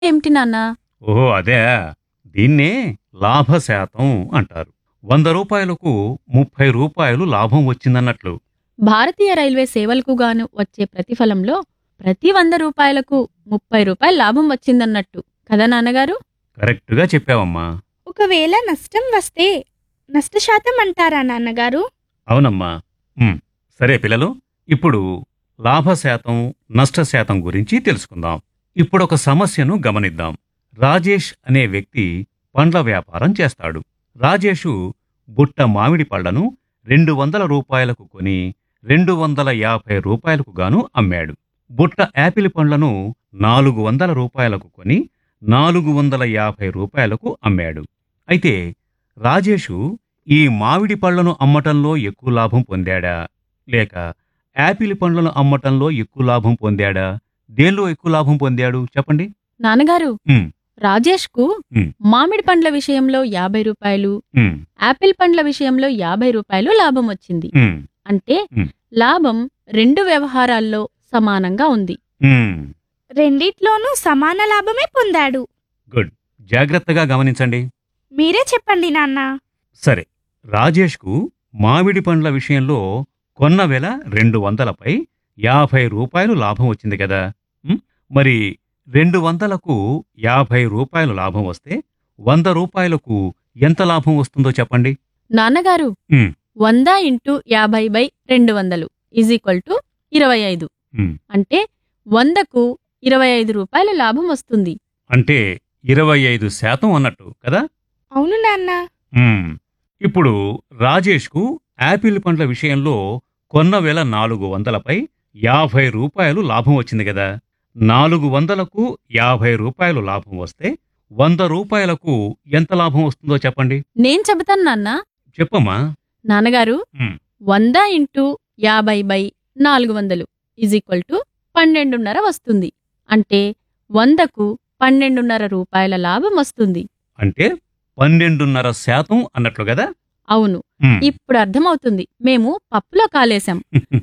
ఏమిటి నాన్నా ఓహో అదే దీన్నే లాభ శాతం అంటారు వంద రూపాయలకు ముప్పై రూపాయలు లాభం వచ్చిందన్నట్లు భారతీయ రైల్వే సేవలకు గాను వచ్చే ప్రతిఫలంలో ప్రతి వంద రూపాయలకు ముప్పై రూపాయల లాభం వచ్చిందన్నట్టు కదా నాన్నగారు కరెక్టుగా చెప్పావమ్మా ఒకవేళ నష్టం వస్తే నష్టశాతం అంటారా నాన్నగారు అవునమ్మా ఉమ్, సరే పిల్లలు ఇప్పుడు లాభ శాతం నష్ట శాతం గురించి తెలుసుకుందాం ఇప్పుడు ఒక సమస్యను గమనిద్దాం రాజేష్ అనే వ్యక్తి పండ్ల వ్యాపారం చేస్తాడు రాజేషు బుట్ట మామిడి పళ్లను రెండు వందల రూపాయలకు కొని రెండు వందల యాభై రూపాయలకు గాను అమ్మాడు బుట్ట యాపిల్ పండ్లను నాలుగు వందల రూపాయలకు కొని నాలుగు వందల యాభై రూపాయలకు అమ్మాడు అయితే రాజేషు ఈ మామిడి పళ్లను అమ్మటంలో ఎక్కువ లాభం పొందాడా లేక యాపిల్ పండ్లను అమ్మటంలో ఎక్కువ లాభం పొందాడా దేనిలో ఎక్కువ లాభం పొందాడు చెప్పండి నాన్నగారు ఉమ్, రాజేష్కు ఉమ్. మామిడి పండ్ల విషయంలో యాభై రూపాయలు ఉమ్, యాపిల్ పండ్ల విషయంలో యాభై రూపాయలు లాభం వచ్చింది ఉమ్, అంటే ఉమ్. లాభం రెండు వ్యవహారాల్లో సమానంగా ఉంది ఉమ్. రెండిట్లోనూ సమాన లాభమే పొందాడు గుడ్ జాగ్రత్తగా గమనించండి మీరే చెప్పండి నాన్న సరే రాజేష్కు మామిడి పండ్ల విషయంలో కొన్న వెల రెండు వందలపై యాభై రూపాయలు లాభం వచ్చింది కదా ఉమ్, మరి రెండు వందలకు యాభై రూపాయలు లాభం వస్తే వంద రూపాయలకు ఎంత లాభం వస్తుందో చెప్పండి నాన్నగారు ఉమ్. వంద ఇంటూ యాభై బై రెండు వందలు ఈజ్ ఈక్వల్ టు ఇరవై ఐదు ఉమ్. అంటే వందకు ఇరవై ఐదు రూపాయల లాభం వస్తుంది అంటే ఇరవై ఐదు శాతం అన్నట్టు కదా అవును నాన్న మ్మ్. ఇప్పుడు రాజేష్కు యాపిల్ పండ్ల విషయంలో కొన్న వేల నాలుగు వందలపై యాభై రూపాయలు లాభం వచ్చింది కదా నాలుగు వందలకు యాభై రూపాయలు లాభం వస్తే వంద రూపాయలకు ఎంత లాభం వస్తుందో చెప్పండి నేను చెబుతాను నాన్న చెప్పమ్మా నాన్నగారు ఉమ్. వంద ఇంటూ యాభై బై నాలుగు వందలు ఈజ్ ఈక్వల్ టు పన్నెండున్నర వస్తుంది అంటే వందకు పన్నెండున్నర రూపాయల లాభం వస్తుంది అంటే పన్నెండున్నర శాతం అన్నట్లు కదా అవును మ్మ్. ఇప్పుడు అర్థమవుతుంది మేము పప్పులో కాలేశాం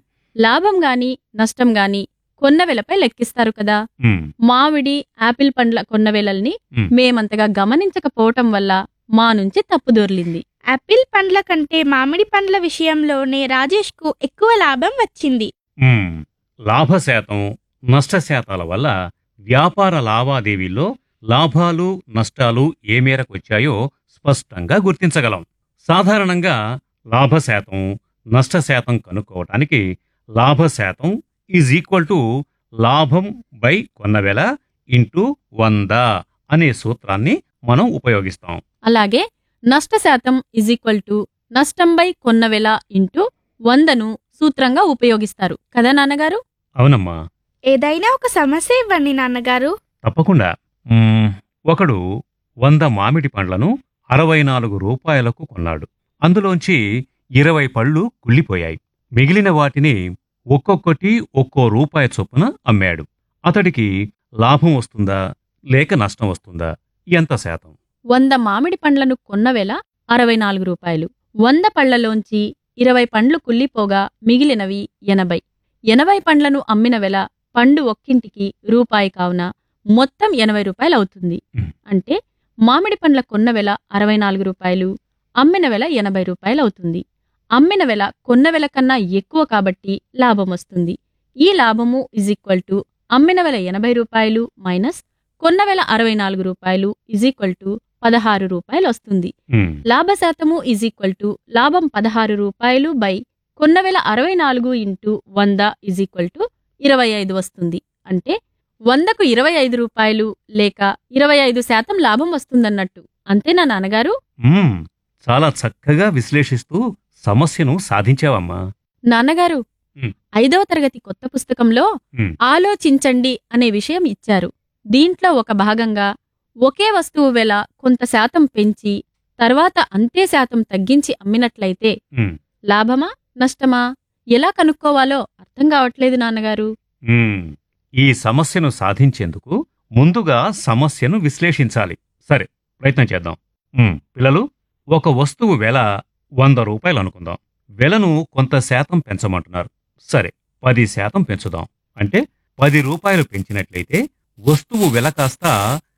లాభం గాని నష్టం గాని కొన్న వెలపై లెక్కిస్తారు కదా మ్మ్. మామిడి యాపిల్ పండ్ల కొన్న వెలల్ని మ్. మేమంతగా గమనించకపోవటం వల్ల మా నుంచి తప్పు దొర్లింది యాపిల్ పండ్ల కంటే మామిడి పండ్ల విషయంలోనే రాజేష్కు ఎక్కువ లాభం వచ్చింది మ్మ్. లాభ శాతం నష్ట శాతాల వల్ల వ్యాపార లావాదేవీల్లో లాభాలు నష్టాలు ఏ మేరకు వచ్చాయో స్పష్టంగా గుర్తించగలం సాధారణంగా లాభ శాతం నష్ట శాతం కనుక్కోవటానికి లాభ శాతం ఈజ్ ఈక్వల్ టు లాభం బై కొన్నవెల ఇంటూ వంద అనే సూత్రాన్ని మనం ఉపయోగిస్తాం అలాగే నష్ట శాతం ఇజ్ ఈక్వల్ టు నష్టం బై కొన్న వెల ఇంటూ వందను సూత్రంగా ఉపయోగిస్తారు కదా నాన్నగారు అవునమ్మా ఏదైనా ఒక సమస్య ఇవ్వండి నాన్నగారు తప్పకుండా మ్మ్, ఒకడు వంద మామిడి పండ్లను అరవై నాలుగు రూపాయలకు కొన్నాడు అందులోంచి ఇరవై పళ్ళు కుళ్ళిపోయాయి మిగిలిన వాటిని ఒక్కొక్కటి ఒక్కో రూపాయి చొప్పున అమ్మాడు అతడికి లాభం వస్తుందా లేక నష్టం వస్తుందా ఎంత శాతం వంద మామిడి పండ్లను కొన్న వెల అరవై నాలుగు రూపాయలు వంద పళ్లలోంచి ఇరవై పండ్లు కుళ్ళిపోగా మిగిలినవి ఎనభై ఎనభై పండ్లను అమ్మిన వెల పండు ఒక్కింటికి రూపాయి కావున మొత్తం ఎనభై రూపాయలు అవుతుంది మ్. అంటే మామిడి పండ్ల కొన్న వెల అరవై నాలుగు రూపాయలు అమ్మిన వెల ఎనభై రూపాయలు అవుతుంది అమ్మిన వెల కొన్న వెల కన్నా ఎక్కువ కాబట్టి లాభం వస్తుంది ఈ లాభము ఇజ్ ఈక్వల్ టు అమ్మిన వెల ఎనభై రూపాయలు మైనస్ కొన్న వెల అరవై నాలుగు రూపాయలు ఇజ్ ఈక్వల్ టు పదహారు రూపాయలు వస్తుంది మ్మ్, లాభ శాతము ఇజ్ ఈక్వల్ టు లాభం పదహారు రూపాయలు బై కొన్న వేల అరవై నాలుగు ఇంటూ వంద ఇజ్ ఈక్వల్ టు ఇరవై ఐదు వస్తుంది అంటే వందకు ఇరవై ఐదు రూపాయలు లేక ఇరవై ఐదు శాతం లాభం వస్తుందన్నట్టు అంతేనా నాన్నగారు మ్మ్. చాలా చక్కగా విశ్లేషిస్తూ సమస్యను సాధించావమ్మా నాన్నగారు మ్. ఐదవ తరగతి కొత్త పుస్తకంలో మ్. ఆలోచించండి అనే విషయం ఇచ్చారు దీంట్లో ఒక భాగంగా ఒకే వస్తువు వెల కొంత శాతం పెంచి తర్వాత అంతే శాతం తగ్గించి అమ్మినట్లయితే మ్మ్, లాభమా నష్టమా ఎలా కనుక్కోవాలో అర్థం కావట్లేదు నాన్నగారు మ్మ్. ఈ సమస్యను సాధించేందుకు ముందుగా సమస్యను విశ్లేషించాలి సరే ప్రయత్నం చేద్దాం మ్మ్. పిల్లలు ఒక వస్తువు వెల వంద రూపాయలు అనుకుందాం వెలను కొంత శాతం పెంచమంటున్నారు సరే పది శాతం పెంచుదాం అంటే పది రూపాయలు పెంచినట్లయితే వస్తువు వెల కాస్త